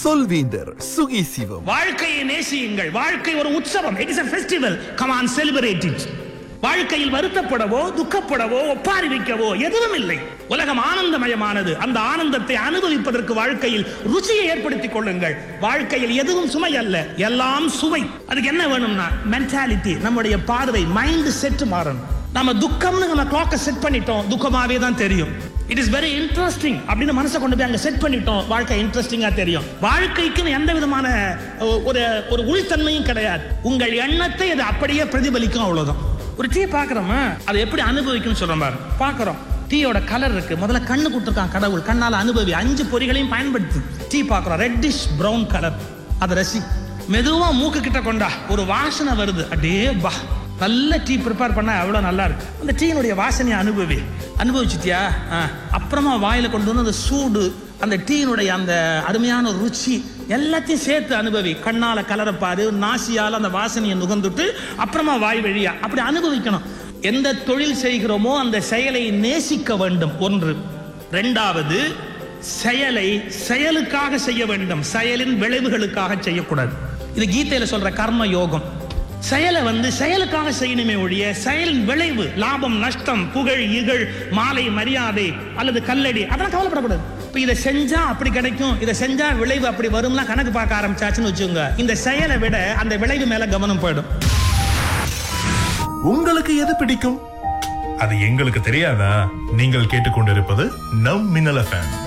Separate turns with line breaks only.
சொல்வீந்தர் சுகி சிவம்
வாழ்க்கையை நேசியுங்கள் வாழ்க்கை ஒரு உற்சவம் it is a festival come on celebrate it வாழ்க்கையில் வருத்தப்படவோ துக்கப்படவோ ஒப்பாரி வைக்கவோ எதுவும் இல்லை உலகம் ஆனந்தமயமானது அந்த ஆனந்தத்தை அனுபவிப்பதற்கு வாழ்க்கையில் ருச்சியை ஏற்படுத்திக் கொள்ளுங்கள் வாழ்க்கையில் எதுவும் சுமை அல்ல எல்லாம் சுவை அதுக்கு என்ன வேணும்னா மென்டாலிட்டி நம்முடைய பார்வை மைண்ட் செட் மாறணும் நம்ம துக்கம்னு நம்ம கிளாக்கை செட் பண்ணிட்டோம் துக்கமாவே தான் தெரியும் இட் இஸ் வெரி இன்ட்ரெஸ்டிங் அப்படின்னு மனசை கொண்டு போய் அங்க செட் பண்ணிட்டோம் வாழ்க்கை இன்ட்ரெஸ்டிங்கா தெரியும் வாழ்க்கைக்குன்னு எந்த விதமான அஹ், ஒரு ஒரு உள்தன்மையும் கிடையாது உங்கள் எண்ணத்தை அது அப்படியே பிரதிபலிக்கும் அவ்வளவுதான் ஒரு டீ பாக்குறோமா அதை எப்படி அனுபவிக்கணும்னு சொல்றோம் பாரு பாக்குறோம் டீயோட கலர் இருக்கு முதல்ல கண்ணு கொடுத்துருக்கான் கடவுள் கண்ணால அனுபவி அஞ்சு பொறிகளையும் பயன்படுத்து டீ பாக்குறோம் ரெட்டிஷ் பிரவுன் கலர் அதை ரசி மெதுவா மூக்கு கிட்ட கொண்டா ஒரு வாசனை வருது அடே பா நல்ல டீ ப்ரிப்பேர் பண்ணா எவ்வளவு நல்லா இருக்கு அந்த டீயினுடைய வாசனையை அனுபவி அனுபவிச்சிட்டியா ஆ. அப்புறமா வாயில கொண்டு வந்து அந்த சூடு அந்த டீயினுடைய அந்த அருமையான ருச்சி எல்லாத்தையும் சேர்த்து அனுபவி கண்ணால கலரை பாரு நாசியால அந்த வாசனையை நுகர்ந்துட்டு அப்புறமா வாய் வழியா அப்படி அனுபவிக்கணும் எந்த தொழில் செய்கிறோமோ அந்த செயலை நேசிக்க வேண்டும் ஒன்று ரெண்டாவது செயலை செயலுக்காக செய்ய வேண்டும் செயலின் விளைவுகளுக்காக செய்யக்கூடாது இது கீதையில சொல்ற கர்ம யோகம் செயலை வந்து செயலுக்காக செய்யணுமே ஒழிய செயலின் விளைவு லாபம் நஷ்டம் புகழ் இகழ் மாலை மரியாதை அல்லது கல்லடி அதெல்லாம் கவலைப்படக்கூடாது இப்போ இதை செஞ்சா அப்படி கிடைக்கும் இதை செஞ்சா விளைவு அப்படி வரும்லாம் கணக்கு பார்க்க ஆரம்பிச்சாச்சுன்னு வச்சுக்கோங்க இந்த செயலை விட அந்த விளைவு மேல கவனம் போயிடும்
உங்களுக்கு எது பிடிக்கும்
அது எங்களுக்கு தெரியாதா நீங்கள் கேட்டுக்கொண்டிருப்பது நம் மின்னல் எஃப்எம்